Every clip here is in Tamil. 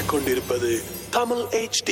கேட்டுக்கொண்டிருப்பது தமிழ் HD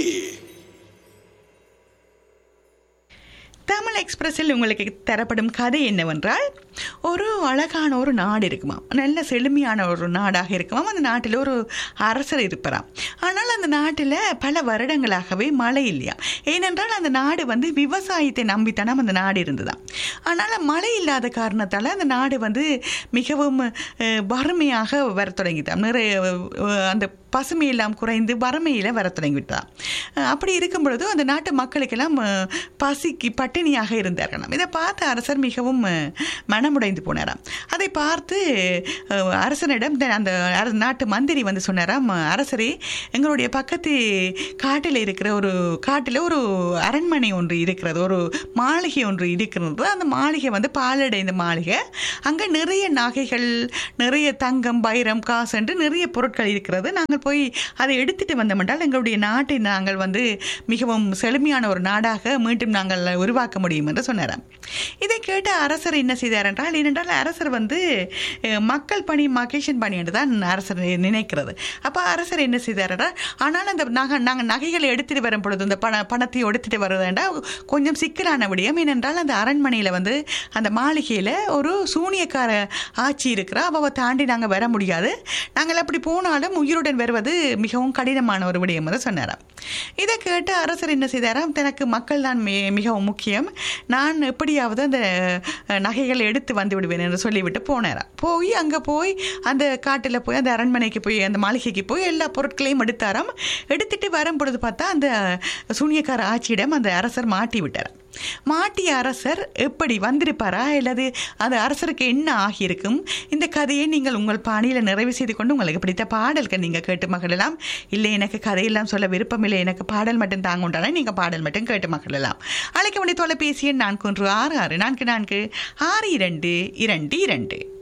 தமிழ் எக்ஸ்பிரஸில் உங்களுக்கு தரப்படும் கதை என்னவென்றால் ஒரு அழகான ஒரு நாடு இருக்குமா நல்ல செழுமையான ஒரு நாடாக இருக்குமாம் அந்த நாட்டில் ஒரு அரசர் இருப்பாராம் ஆனால் அந்த நாட்டில் பல வருடங்களாகவே மழை இல்லையா ஏனென்றால் அந்த நாடு வந்து விவசாயத்தை நம்பித்தானே அந்த நாடு இருந்ததாம் ஆனால் மழை இல்லாத காரணத்தால் அந்த நாடு வந்து மிகவும் அஹ், வறுமையாக வர தொடங்கிட்டான் நிறைய அஹ், அந்த பசுமையெல்லாம் குறைந்து வறுமையில் வர தொடங்கிவிட்டான் அஹ், அப்படி இருக்கும் பொழுது அந்த நாட்டு மக்களுக்கெல்லாம் அஹ், பசிக்கு பட்டினியாக இருந்தார்களாம் இதை பார்த்து அரசர் மிகவும் அஹ், மனமுடைந்து போனாராம் அதை பார்த்து அஹ், அரசனிடம் த- அந்த அர- நாட்டு மந்திரி வந்து சொன்னாராம் அரசரே எங்களுடைய பக்கத்து காட்டில் இருக்கிற ஒரு காட்டில் ஒரு அரண்மனை ஒன்று இருக்கிறது ஒரு மாளிகை ஒன்று இருக்கிறது அந்த மாளிகை வந்து பாலடைந்த மாளிகை அங்கே நிறைய நகைகள் நிறைய தங்கம் வைரம் காசு என்று நிறைய பொருட்கள் இருக்கிறது நாங்கள் போய் அதை எடுத்துட்டு வந்தோம் என்றால் எங்களுடைய நாட்டை நாங்கள் வந்து மிகவும் செழுமையான ஒரு நாடாக மீண்டும் நாங்கள் உருவாக்க முடியும் என்று சொன்னாராம் இதை கேட்ட அரசர் என்ன செய்தார் என்றால் ஏனென்றால் அரசர் வந்து அஹ், மக்கள் பணி மகேஷன் பணி என்று தான் அரசர் நினைக்கிறது அப்போ அரசர் என்ன செய்தார் என்றால் ஆனால் அந்த நகை நாங்கள் நகைகளை எடுத்துட்டு வரும் பொழுது இந்த பண பணத்தை எடுத்துட்டு வருவதென்றா கொஞ்சம் சிக்கலான விடயம் ஏனென்றால் அந்த அரண்மனையில் வந்து அந்த மாளிகையில் ஒரு சூனியக்கார ஆட்சி இருக்கிறா அவ தாண்டி நாங்கள் வர முடியாது நாங்கள் அப்படி போனாலும் உயிருடன் வருவது மிகவும் கடினமான ஒரு விடயம் என்று சொன்னாராம் இதை கேட்டு அரசர் என்ன செய்தாராம் தனக்கு மக்கள் தான் மி மிகவும் முக்கியம் நான் எப்படியாவது அந்த அஹ், நகைகளை எடுத்து வந்து விடுவேன் என்று சொல்லிவிட்டு போனாராம் போய் அங்கே போய் அந்த காட்டில் போய் அந்த அரண்மனைக்கு போய் அந்த மாளிகைக்கு போய் எல்லா பொருட்களையும் எடுத்தாராம் எடுத்துட்டு வரும் பொழுது பார்த்தா அந்த சூனியக்கார ஆட்சியிடம் அந்த அரசர் மாட்டி விட்டாராம் மாட்டிய அரசர் எப்படி வந்திருப்பாரா அல்லது அந்த அரசருக்கு என்ன ஆகியிருக்கும் இந்த கதையை நீங்கள் உங்கள் பாணியில் நிறைவு செய்து கொண்டு உங்களுக்கு பிடித்த பாடல்கள் நீங்கள் கேட்டு மகிழலாம் இல்லை எனக்கு கதையெல்லாம் சொல்ல விருப்பமில்லை எனக்கு பாடல் மட்டும் தாங்க உண்டானா நீங்கள் பாடல் மட்டும் கேட்டு மகிழலாம் அழைக்க வேண்டிய தொலைபேசி எண் நான்கு ஒன்று ஆறு ஆறு நான்கு நான்கு ஆறு இரண்டு இரண்டு இரண்டு